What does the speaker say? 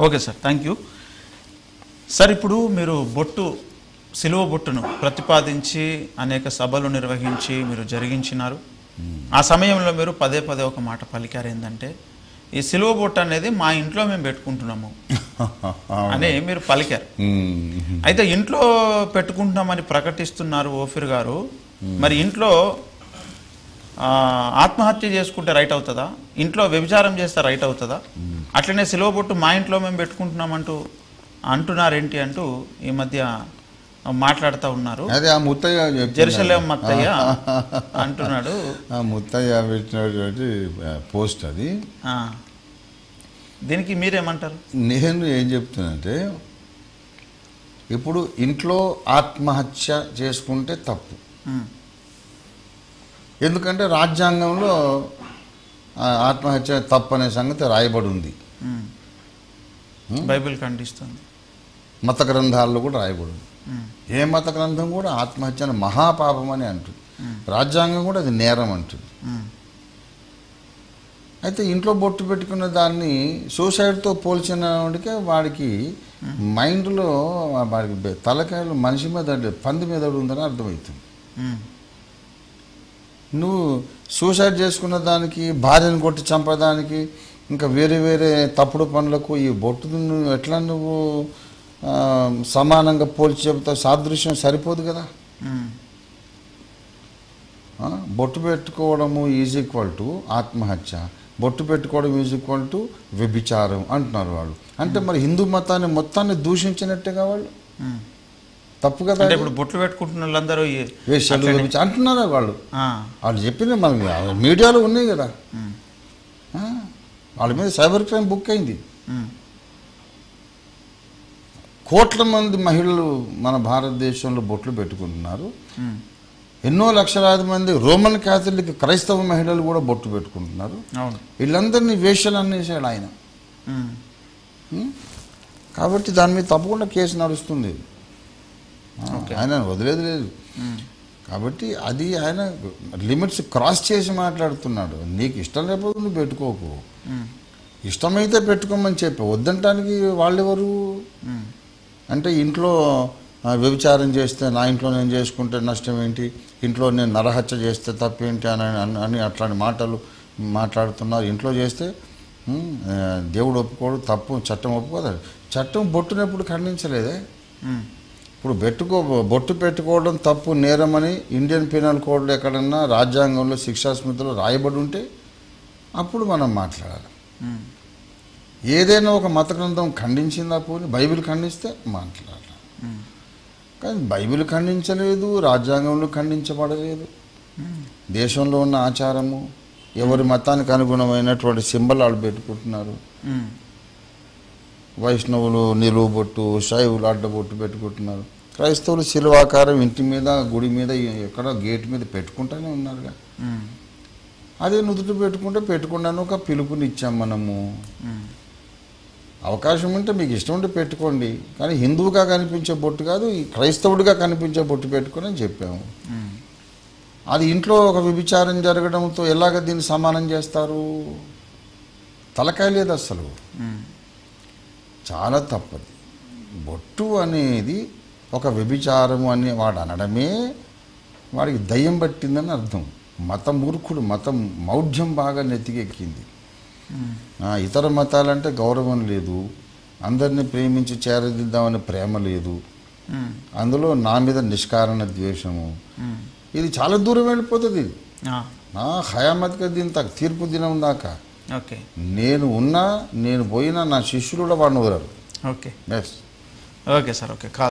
Okay sir thank you sir ఇప్పుడు మీరు బొట్టు సిలువ బొట్టును ప్రతిపాదించి అనేక సభలు నిర్వహించి మీరు జరిగించినారు ఆ సమయంలో మీరు పదే పదే ఒక మాట పలికారు ఏంటంటే ఈ సిలువ బొట్టు అనేది మా ఇంట్లో మేము పెట్టుకుంటున్నాము అని మీరు పలికారు మ్మ్. అయితే ఇంట్లో పెట్టుకుంటున్నామని ప్రకటిస్తున్నారు ఓఫిర్ గారు మరి ఇంట్లో ఆ, ఆత్మహత్య చేసుకుంటే రైట్ అవుతుందా ఇంట్లో వ్యభిచారం చేస్తే రైట్ అవుతుందా అట్లనే సిలువ బొట్టు మా ఇంట్లో మేము పెట్టుకుంటున్నామంటూ అంటున్నారేంటి అంటూ ఈ మధ్య మాట్లాడుతూ ఉన్నారు అదే ఆ ముత్తయ్య చెప్తున్నాడు. జెరూసలేం మత్తయ్య అంటున్నాడు ఆ ముత్తయ్య పెట్టినటువంటి ఆ, పోస్ట్ అది ఆ. దీనికి మీరేమంటారు నేను ఏం చెప్తున్నానంటే ఇప్పుడు ఇంట్లో ఆత్మహత్య చేసుకుంటే తప్పు ఉమ్, ఎందుకంటే రాజ్యాంగంలో ఆ, ఆత్మహత్య తప్పు అనే సంగతి రాయబడి ఉంది ఉమ్. బైబిల్ ఖండిస్తుంది మత గ్రంథాల్లో కూడా రాయబడి ఉంది ఉమ్, ఏ మత గ్రంథం కూడా ఆత్మహత్యను మహాపాపం అని అంటుంది రాజ్యాంగం కూడా అది నేరం అంటుంది ఉమ్, అయితే ఇంట్లో బొట్టు పెట్టుకున్న దాన్ని సూసైడ్తో పోల్చిన వాడికే వాడికి మైండ్లో వాడికి బె- తలకాయలు మనిషి మీద అంటే పంది మీద ఉందని అర్థమవుతుంది ఉమ్, నువ్వు సూసైడ్ చేసుకున్న దానికి భార్యను కొట్టి చంపడానికి ఇంకా వేరే వేరే తప్పుడు పనులకు ఈ బొట్టు నువ్వు ఎట్లా నువ్వు ఆ, సమానంగా పోల్చి చెబుతావు సాదృశ్యం సరిపోదు కదా ఉమ్, ఆ, బొట్టు పెట్టుకోవడము ఈజ్ ఈక్వల్ టు ఆత్మహత్య బొట్టు పెట్టుకోవడం ఈజ్ ఈక్వల్ టు వ్యభిచారం అంటున్నారు వాళ్ళు అంటే మరి హిందూ మతాన్ని మొత్తాన్ని దూషించినట్టుగా వాళ్ళు ఉమ్. తప్పు కదా అంటే అది? ఇప్పుడు బొట్లు పెట్టుకుంటున్న వాళ్ళందరూ ఈ- వేశ్యలు అట్లనే- వ్యభిచారం అంటున్నారా వాళ్ళు ఆ, వాళ్ళు చెప్పింది మనకి మీడియాలో ఉన్నాయి కదా ఉమ్, ఆ, వాళ్ళ మీద సైబర్ క్రైమ్ బుక్ అయింది ఉమ్, కోట్ల మంది మహిళలు మన భారతదేశంలో బొట్లు పెట్టుకుంటున్నారు ఉమ్, ఎన్నో లక్షలాది మంది రోమన్ క్యాథలిక్ క్రైస్తవ మహిళలు కూడా బొట్టు పెట్టుకుంటున్నారు అవును వీళ్ళందరినీ వేషలు అనేసాడు ఆయన ఉమ్, ఉం? కాబట్టి దాని మీద తప్పకుండా కేసు నడుస్తుంది ఆ, ఓకే. ఆయన వదిలేదు లేదు ఉమ్, కాబట్టి అది ఆయన లిమిట్స్ క్రాస్ చేసి మాట్లాడుతున్నాడు నీకు ఇష్టం లేకపోతే నువ్వు పెట్టుకోకు ఉమ్, ఇష్టమైతే పెట్టుకోమని చెప్పి వద్దంటానికి వాళ్ళెవరు ఉమ్, అంటే ఇంట్లో ఆ, వ్యభిచారం చేస్తే నా ఇంట్లో నేను చేసుకుంటే నష్టం ఏంటి ఇంట్లో నేను నరహత్య చేస్తే తప్పేంటి అని అని- అని అట్లాంటి మాటలు మాట్లాడుతున్నారు ఇంట్లో చేస్తే ఉమ్, ఆ, దేవుడు ఒప్పుకోడు తప్పు చట్టం ఒప్పుకోదు చట్టం బొట్టునెప్పుడు ఖండించలేదే ఉమ్, ఇప్పుడు పెట్టుకో బొట్టు పెట్టుకోవడం తప్పు నేరమని ఇండియన్ పీనల్ కోడ్లో ఎక్కడన్నా రాజ్యాంగంలో శిక్షా స్మృతిలో రాయబడి ఉంటే అప్పుడు మనం మాట్లాడాలి ఉమ్, ఏదైనా ఒక మత గ్రంథం ఖండించిందా పోని బైబిల్ ఖండిస్తే మాట్లాడాలి ఉమ్, కానీ బైబిల్ ఖండించలేదు రాజ్యాంగంలో ఖండించబడలేదు ఉమ్, దేశంలో ఉన్న ఆచారము ఎవరి మతానికి అనుగుణమైనటువంటి సింబల్ వాళ్ళు పెట్టుకుంటున్నారు ఉమ్, వైష్ణవులు నిలువు బొట్టు శైవులు అడ్డబొట్టు పెట్టుకుంటున్నారు క్రైస్తవులు శిలువాకారం ఇంటి మీద గుడి మీద ఎక్కడ గేట్ మీద పెట్టుకుంటూనే ఉన్నారుగా ఉమ్, అదే నుదుటి పెట్టుకుంటే పెట్టుకున్నాను ఒక పిలుపునిచ్చాం మనము ఉమ్, అవకాశం ఉంటే మీకు ఇష్టం ఉంటే పెట్టుకోండి కానీ హిందువుగా కనిపించే బొట్టు కాదు ఈ క్రైస్తవుడిగా కనిపించే బొట్టు పెట్టుకొని అని చెప్పాము ఉమ్, అది ఇంట్లో ఒక వ్యభిచారం జరగడంతో ఎలాగ దీన్ని సమానం చేస్తారు తలకాయ లేదు అసలు ఉమ్, చాలా తప్పది బొట్టు అనేది ఒక వ్యభిచారము అని వాడు అనడమే వాడికి దయ్యం పట్టిందని అర్థం మత మూర్ఖుడు మతం మౌఢ్యం బాగా నెత్తికెక్కింది ఉమ్, ఆ, ఇతర మతాలంటే గౌరవం లేదు అందరినీ ప్రేమించి చేరదిద్దామనే ప్రేమ లేదు ఉమ్, అందులో నా మీద నిష్కారణ ద్వేషము ఉమ్, ఇది చాలా దూరం వెళ్ళిపోతుంది ఇది ఆ, నా హయామత్గా దీని దాకా తీర్పు దినం దాకా ఓకే నేను ఉన్నా నేను పోయినా నా శిష్యులు కూడా వాడిని వదలరు okay next okay sir okay కా